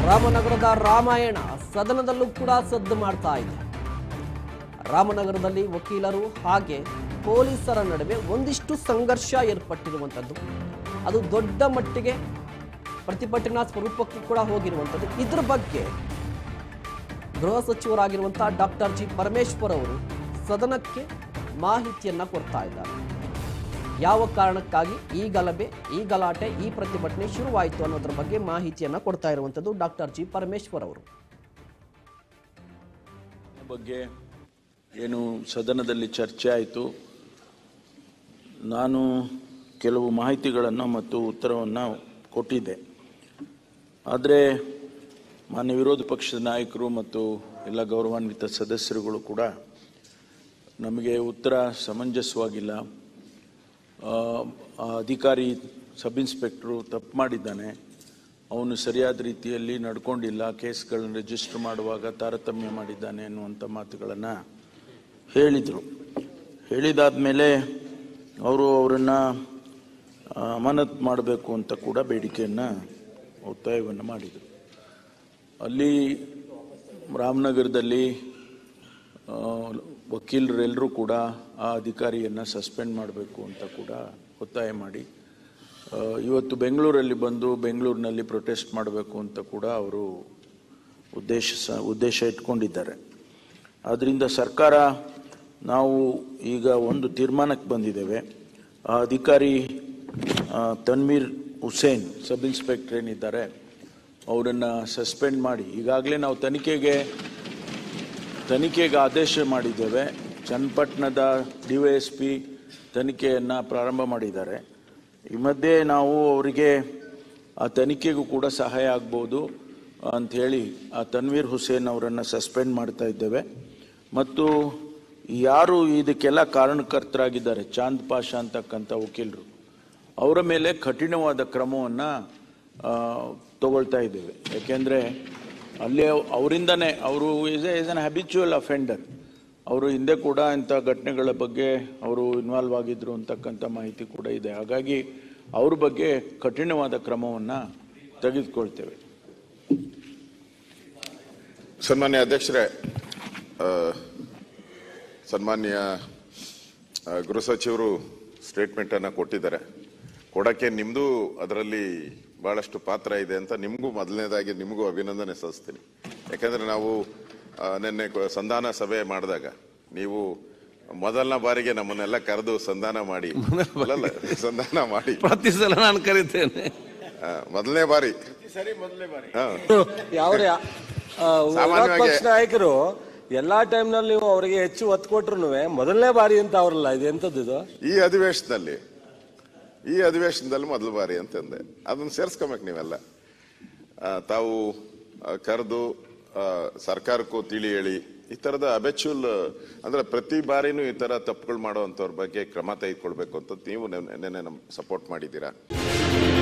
ರಾಮನಗರದ ರಾಮಾಯಣ ಸದನದಲ್ಲೂ ಕೂಡ ಸದ್ದು ಮಾಡ್ತಾ ಇದೆ ರಾಮನಗರದಲ್ಲಿ ವಕೀಲರು ಹಾಗೆ ಪೊಲೀಸರ ನಡುವೆ ಒಂದಿಷ್ಟು ಸಂಘರ್ಷ ಏರ್ಪಟ್ಟಿರುವಂಥದ್ದು ಅದು ದೊಡ್ಡ ಮಟ್ಟಿಗೆ ಪ್ರತಿಭಟನಾ ಸ್ವರೂಪಕ್ಕೂ ಕೂಡ ಹೋಗಿರುವಂಥದ್ದು ಇದ್ರ ಬಗ್ಗೆ ಗೃಹ ಸಚಿವರಾಗಿರುವಂತಹ ಡಾಕ್ಟರ್ ಜಿ ಪರಮೇಶ್ವರ್ ಅವರು ಸದನಕ್ಕೆ ಮಾಹಿತಿಯನ್ನ ಕೊಡ್ತಾ ಇದ್ದಾರೆ ಯಾವ ಕಾರಣಕ್ಕಾಗಿ ಈ ಗಲಭೆ ಈ ಗಲಾಟೆ ಈ ಪ್ರತಿಭಟನೆ ಶುರುವಾಯಿತು ಅನ್ನೋದ್ರ ಬಗ್ಗೆ ಮಾಹಿತಿಯನ್ನ ಕೊಡ್ತಾ ಇರುವಂಥದ್ದು ಡಾಕ್ಟರ್ ಜಿ ಪರಮೇಶ್ವರ್ ಅವರು ಬಗ್ಗೆ ಏನು ಸದನದಲ್ಲಿ ಚರ್ಚೆ ಆಯಿತು ನಾನು ಕೆಲವು ಮಾಹಿತಿಗಳನ್ನು ಮತ್ತು ಉತ್ತರವನ್ನು ಕೊಟ್ಟಿದ್ದೆ ಆದರೆ ಮಾನ್ಯ ವಿರೋಧ ಪಕ್ಷದ ನಾಯಕರು ಮತ್ತು ಎಲ್ಲ ಗೌರವಾನ್ವಿತ ಸದಸ್ಯರುಗಳು ಕೂಡ ನಮಗೆ ಉತ್ತರ ಸಮಂಜಸವಾಗಿಲ್ಲ ಆ, ಆ ಅಧಿಕಾರಿ ಸಬ್ ಇನ್ಸ್ಪೆಕ್ಟ್ರು ತಪ್ಪು ಮಾಡಿದ್ದಾನೆ ಅವನು ಸರಿಯಾದ ರೀತಿಯಲ್ಲಿ ನಡ್ಕೊಂಡಿಲ್ಲ ಕೇಸ್ಗಳನ್ನು ರಿಜಿಸ್ಟರ್ ಮಾಡುವಾಗ ತಾರತಮ್ಯ ಮಾಡಿದ್ದಾನೆ ಅನ್ನುವಂಥ ಮಾತುಗಳನ್ನು ಹೇಳಿದರು ಹೇಳಿದಾದ ಮೇಲೆ ಅವರು ಅವರನ್ನು ಅಮಾನತ್ ಮಾಡಬೇಕು ಅಂತ ಕೂಡ ಬೇಡಿಕೆಯನ್ನು ಒತ್ತಾಯವನ್ನು ಮಾಡಿದರು ಅಲ್ಲಿ ರಾಮನಗರದಲ್ಲಿ ಆ, ವಕೀಲರೆಲ್ಲರೂ ಕೂಡ ಆ ಅಧಿಕಾರಿಯನ್ನು ಸಸ್ಪೆಂಡ್ ಮಾಡಬೇಕು ಅಂತ ಕೂಡ ಒತ್ತಾಯ ಮಾಡಿ ಆ, ಇವತ್ತು ಬೆಂಗಳೂರಲ್ಲಿ ಬಂದು ಬೆಂಗಳೂರಿನಲ್ಲಿ ಪ್ರೊಟೆಸ್ಟ್ ಮಾಡಬೇಕು ಅಂತ ಕೂಡ ಅವರು ಉದ್ದೇಶ ಸ- ಉದ್ದೇಶ ಇಟ್ಕೊಂಡಿದ್ದಾರೆ ಆದ್ದರಿಂದ ಸರ್ಕಾರ ನಾವು ಈಗ ಒಂದು ತೀರ್ಮಾನಕ್ಕೆ ಬಂದಿದ್ದೇವೆ ಆ ಅಧಿಕಾರಿ ಆ, ತನ್ವೀರ್ ಹುಸೇನ್ ಸಬ್ ಇನ್ಸ್ಪೆಕ್ಟರ್ ಏನಿದ್ದಾರೆ ಅವರನ್ನು ಸಸ್ಪೆಂಡ್ ಮಾಡಿ ಈಗಾಗಲೇ ನಾವು ತನಿಖೆಗೆ ತನಿಖೆಗೆ ಆದೇಶ ಮಾಡಿದ್ದೇವೆ ಚನ್ನಪಟ್ಟಣದ ಡಿ ವೈ ಎಸ್ ಪಿ ತನಿಖೆಯನ್ನು ಪ್ರಾರಂಭ ಮಾಡಿದ್ದಾರೆ ಈ ಮಧ್ಯೆ ನಾವು ಅವರಿಗೆ ಆ ತನಿಖೆಗೂ ಕೂಡ ಸಹಾಯ ಆಗ್ಬೋದು ಅಂಥೇಳಿ ಆ ತನ್ವೀರ್ ಹುಸೇನ್ ಅವರನ್ನು ಸಸ್ಪೆಂಡ್ ಮಾಡ್ತಾ ಇದ್ದೇವೆ ಮತ್ತು ಯಾರು ಇದಕ್ಕೆಲ್ಲ ಕಾರಣಕರ್ತರಾಗಿದ್ದಾರೆ ಚಾಂದ್ ಪಾಷಾ ಅಂತಕ್ಕಂಥ ವಕೀಲರು ಅವರ ಮೇಲೆ ಕಠಿಣವಾದ ಕ್ರಮವನ್ನು ತಗೊಳ್ತಾ ಇದ್ದೇವೆ ಯಾಕೆಂದರೆ ಅಲ್ಲೇ ಅವರಿಂದನೇ ಅವರು is is an habitual offender ಅವರು ಹಿಂದೆ ಕೂಡ ಇಂಥ ಘಟನೆಗಳ ಬಗ್ಗೆ ಅವರು ಇನ್ವಾಲ್ವ್ ಆಗಿದ್ರು ಅಂತಕ್ಕಂಥ ಮಾಹಿತಿ ಕೂಡ ಇದೆ ಹಾಗಾಗಿ ಅವ್ರ ಬಗ್ಗೆ ಕಠಿಣವಾದ ಕ್ರಮವನ್ನು ತೆಗೆದುಕೊಳ್ತೇವೆ ಸನ್ಮಾನ್ಯ ಅಧ್ಯಕ್ಷರೇ ಆ, ಸನ್ಮಾನ್ಯ ಆ, ಗೃಹ ಸಚಿವರು ಸ್ಟೇಟ್ಮೆಂಟ್ ಅನ್ನ ಕೊಟ್ಟಿದ್ದಾರೆ ಕೊಡಕ್ಕೆ ನಿಮ್ದು ಅದರಲ್ಲಿ ಬಹಳಷ್ಟು ಪಾತ್ರ ಇದೆ ಅಂತ ನಿಮಗೂ ಮೊದಲನೇದಾಗಿ ನಿಮಗೂ ಅಭಿನಂದನೆ ಸಲ್ಲಿಸ್ತೀನಿ ಯಾಕಂದ್ರೆ ನಾವು ಆ, ನಿನ್ನೆ ಕೊ- ಸಂಧಾನ ಸಭೆ ಮಾಡಿದಾಗ ನೀವು ಮೊದಲನ ಬಾರಿಗೆ ನಮ್ಮನ್ನೆಲ್ಲ ಕರೆದು ಸಂಧಾನ ಮಾಡಿ ಅಲ್ಲಲ್ಲ, ಸಂಧಾನ ಮಾಡಿ ಪ್ರತಿ ಸಲ ನಾನು ಕರಿತೇನೆ ಆ, ಮೊದಲನೇ ಬಾರಿ ಹಾ. ಯಾವ್ರೆ ಸಾಮಾನ್ಯವಾಗಿ- ಪಕ್ಷ ನಾಯಕರು ಎಲ್ಲಾ ಟೈಮ್ ನಲ್ಲಿ ನೀವು ಅವರಿಗೆ ಹೆಚ್ಚು ಒತ್ತು ಕೊಟ್ರು ಮೊದಲನೇ ಬಾರಿ ಅಂತ ಅವರಲ್ಲ ಇದು ಎಂತದ್ದು ಇದು ಈ ಅಧಿವೇಶನದಲ್ಲಿ ಈ ಅಧಿವೇಶನದಲ್ಲಿ ಮೊದಲ ಬಾರಿ ಅಂತಂದೆ ಅದನ್ನ ಸೇರಿಸ್ಕೊಬೇಕು ನೀವೆಲ್ಲ ಆ, ತಾವು ಕರೆದು ಸರ್ಕಾರಕ್ಕೂ ತಿಳಿ ಹೇಳಿ ಈ ತರದ ಅಬೆಚುಲ್ ಅಂದ್ರೆ ಪ್ರತಿ ಬಾರಿನೂ ಈ ತರ ತಪ್ಪುಗಳು ಮಾಡುವಂತವ್ರ ಬಗ್ಗೆ ಕ್ರಮ ತೆಗೆದುಕೊಳ್ಬೇಕು ಅಂತ ನೀವು ನೆನ್ನೆ ನಮ್ ಸಪೋರ್ಟ್ ಮಾಡಿದ್ದೀರಾ